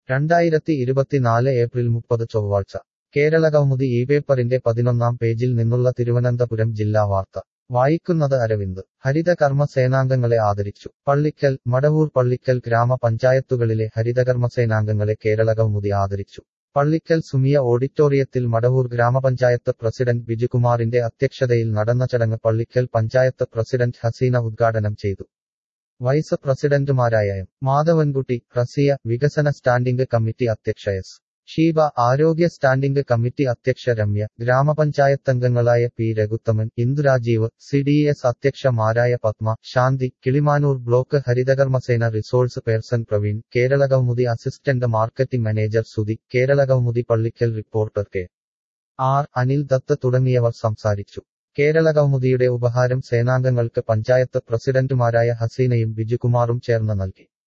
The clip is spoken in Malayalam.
രണ്ടായിരത്തി ഇരുപത്തിനാല് ഏപ്രിൽ മുപ്പത് ചൊവ്വാഴ്ച കേരള കൗമുദി ഈ പേപ്പറിന്റെ പതിനൊന്നാം പേജിൽ നിന്നുള്ള തിരുവനന്തപുരം ജില്ലാ വാർത്ത വായിക്കുന്നത് അരവിന്ദ് ഹരിതകർമ്മ സേനാംഗങ്ങളെ ആദരിച്ചു പള്ളിക്കൽ മടവൂർ പള്ളിക്കൽ ഗ്രാമപഞ്ചായത്തുകളിലെ ഹരിതകർമ്മ സേനാംഗങ്ങളെ കേരള കൗമുദി ആദരിച്ചു പള്ളിക്കൽ സുമിയ ഓഡിറ്റോറിയത്തിൽ മടവൂർ ഗ്രാമപഞ്ചായത്ത് പ്രസിഡന്റ് ബിജുകുമാറിന്റെ അധ്യക്ഷതയിൽ നടന്ന ചടങ്ങ് പള്ളിക്കൽ പഞ്ചായത്ത് പ്രസിഡന്റ് ഹസീന ഉദ്ഘാടനം ചെയ്തു വൈസ് പ്രസിഡന്റുമാരായ എം മാധവൻകുട്ടി റസിയ വികസന സ്റ്റാൻഡിംഗ് കമ്മിറ്റി അധ്യക്ഷ എസ് ഷീബ ആരോഗ്യ സ്റ്റാൻഡിംഗ് കമ്മിറ്റി അധ്യക്ഷ രമ്യ ഗ്രാമപഞ്ചായത്തംഗങ്ങളായ P Raghuthaman Indurajeev C D S അധ്യക്ഷമാരായ Padma Shanthi Kilimanoor block Harithakarmasena resource person Praveen Kerala Kaumudi assistant marketing manager Sudhi Kerala Kaumudi Pallikkal reporter K R Anil Dutt തുടങ്ങിയവർ സംസാരിച്ചു കേരള കൗമുദിയുടെ ഉപഹാരം സേനാംഗങ്ങൾക്ക് പഞ്ചായത്ത് പ്രസിഡന്റുമാരായ ഹസീനയും ബിജുകുമാറും ചേർന്ന് നൽകി